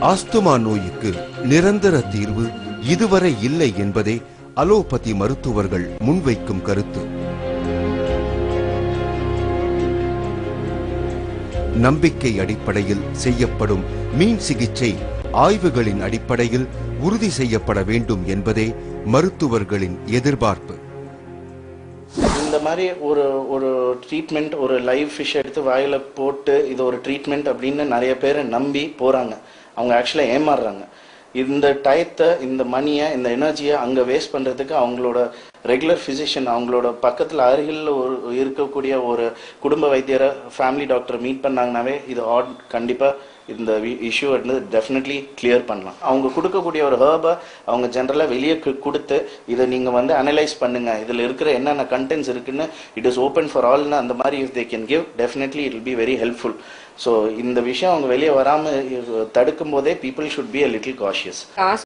asthma நோய்க்கு நிரந்தர தீர்வு இதுவரை இல்லை என்பதே அலோபதி மருத்துவர்கள் முன்வைக்கும் கருத்து நம்பிக்கை அடிப்படையில் செய்யப்படும் மீன் சிகிச்சை ஆய்வுகளின் அடிப்படையில் உறுதி செய்யப்பட வேண்டும் என்பதே மருத்துவர்களின் எதிர்பார்ப்பு இந்த மாதிரி ஒரு ஒரு ட்ரீட்மெண்ட் ஒரு லைவ் ஃபிஷ் எடுத்து வாயில போட்டு இது ஒரு ட்ரீட்மெண்ட் அப்படின்னு நிறைய பேர் நம்பி போறாங்க அவங்க ஆக்சுவலாக ஏமாறுறாங்க இந்த டயத்தை இந்த மணியை இந்த எனர்ஜியை அங்கே வேஸ்ட் பண்ணுறதுக்கு அவங்களோட ரெகுலர் ஃபிசிஷியன் அவங்களோட பக்கத்தில் அருகில் ஒரு இருக்கக்கூடிய ஒரு குடும்ப வைத்தியரை ஃபேமிலி டாக்டரை மீட் பண்ணாங்கனாவே இது ஆட் கண்டிப்பாக இந்த இஷ்யூ வந்து டெஃபினெட்லி கிளியர் பண்ணலாம் அவங்க கொடுக்கக்கூடிய ஒரு ஹேர்பை அவங்க ஜென்ரலாக வெளியே கு- கொடுத்து இதை நீங்கள் வந்து அனலைஸ் பண்ணுங்க இதில் இருக்கிற என்னென்ன கண்டென்ட்ஸ் இருக்குன்னு இட் இஸ் ஓப்பன் ஃபார் ஆல்னு அந்த மாதிரி if they can give definitely it be very helpful so இந்த விஷயம் அவங்க வெளியே வராமல் தடுக்கும் போதே people should be a little cautious